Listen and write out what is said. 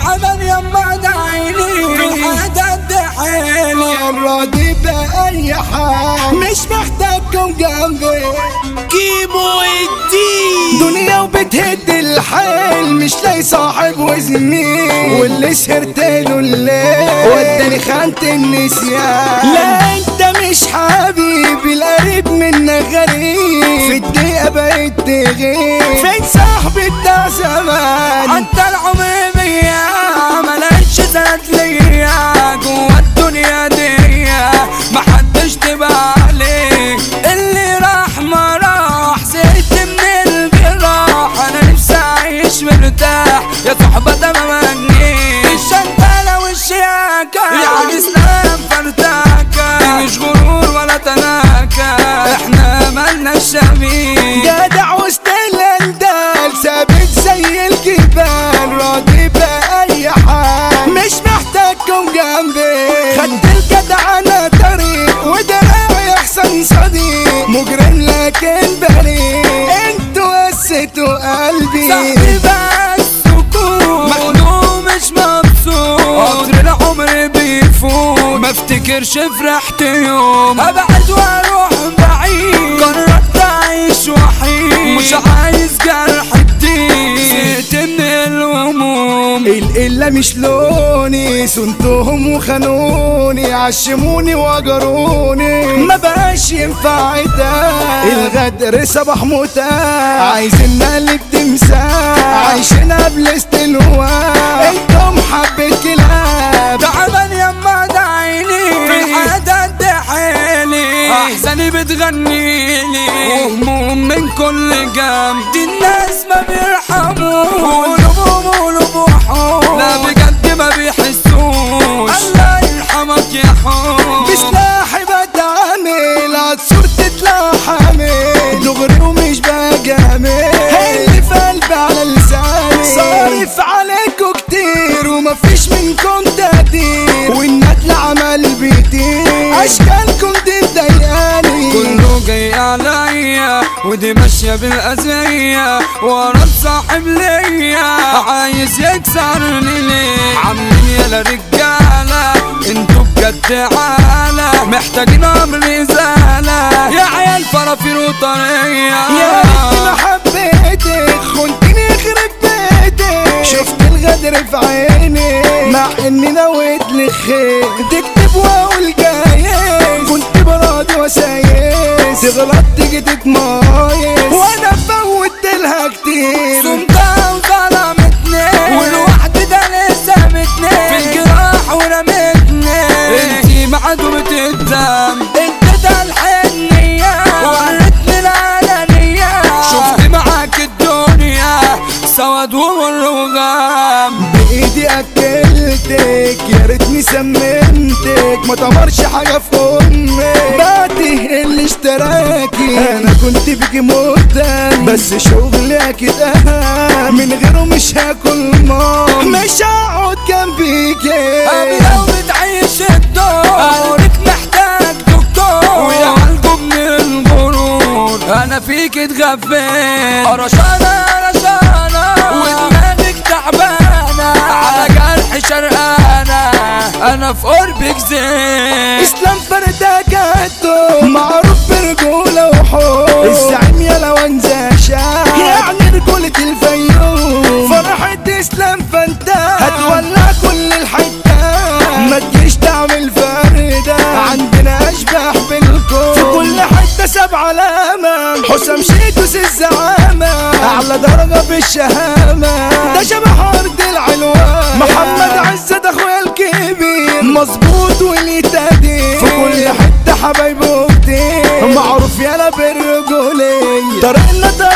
تعبان يما دعيني في الحياة قد حيلي راضي بأي حال مش محتاجكم جنبي كيمو الدين دنيا وبتهد الحيل مش لاقي صاحب وزميل واللي سهرت له الليل وداني خانة النسيان لا انت مش حبيبي القريب منك غريب في الدقيقة بقيت تغيب فين صاحبي بتاع زمان انت العمر بيا ملقتش سند ليا جوا الدنيا دي محدش تبقى عليه اللي راح ما راح زهقت من الجراح انا نفسي اعيش مرتاح يا صحبة ده ما مجنيش الشنطة والشياكة يا اسلام فرتاكة دي مش غرور ولا تناكة احنا مالنا الشبيه جدع وسط الاندال ثابت زي الجبال راضي بأي حال مش محتاجكم جنبي خدت الجدع انا طريق ودراعي احسن صديق مجرم لكن بريء انتوا قسيتوا قلبي صاحبي بس سكون مخنوق مش مبسوط قطر العمر بيفوت ما افتكرش فرحت يوم ابعد واروح بعيد قررت اعيش وحيد مش عايز جرح جديد زهقت من الهموم القلة مش لوني سنتهم وخانوني عشموني وجروني ما بقاش ينفع ده الغدر صباح متاح عايزين نقلب تمساح عايشين قبل استلواء انتم حبة كلاب تعبان يما دعيني في الحياة قد حيلي احزاني بتغنيلي وهموم من كل جنب دي الناس ما بيرحموش قلوبهم قلوب وحوش لا بجد ما بيحسوش الله يرحمك يا حوش بسلاحي بتعامل عالصور تطلع حامل دغري ومش بجامل اللي في قلبي على لساني صارف عليكوا كتير ومفيش منكم تقدير والندل عمل بيطير اشكالكم دي مضايقاني كله جاي عليا ودي ماشية بالأذية ورا صاحب ليا عايز يكسرني ليه عاملين يلا رجالة انتوا بجد عالة محتاجين امر ازالة يا عيال فرافير وطرية يا ريتني ما حبيتك خنتني يخرب بيتك شفت الغدر في عيني مع اني نويت لك خير تكتب واقول جايز كنت براضي وسايس تغلط تيجي تتمايز وانا فوت لها كتير صمتها وظلمتني والوحد ده لسمتني في الجراح ورمتني انتي معدومة الدم انت ده الحنية وريتني العلنية شفت معاك الدنيا سواد ومر وغام بايدي اكلتك يا ريتني سممتك ما تمرش حاجه في امك بعته اللي اشتراكي انا كنت بيكي مهتم بس شغلي اكيد اهم من غيره مش هاكل مام مش هقعد جنبيكي أبي لو بتعيش الدور قلبك محتاج دكتور ويعالجوا من الغرور أنا فيك اتغفيت قرشانة قرشانة ودماغك تعبانة على جرح شرقانة أنا في قربك زين اسلام فردة جاتو معروف برجولة وحب الزعيم يا لوانزا شاه يعني رجولة الفيوم فرحة اسلام فانتا هتولع كل الحتة ما تجيش تعمل فردة عندنا اشباح بالكون في كل حتة سبع علامة حسام شيتوس الزعامة اعلى درجة بالشهامة ده شبح ارض العلوان محمد عزت اخويا الكبير مظبوط وليه تقدير في كل حتة حبايبه كتير معروف يالا بالرجولية طريقنا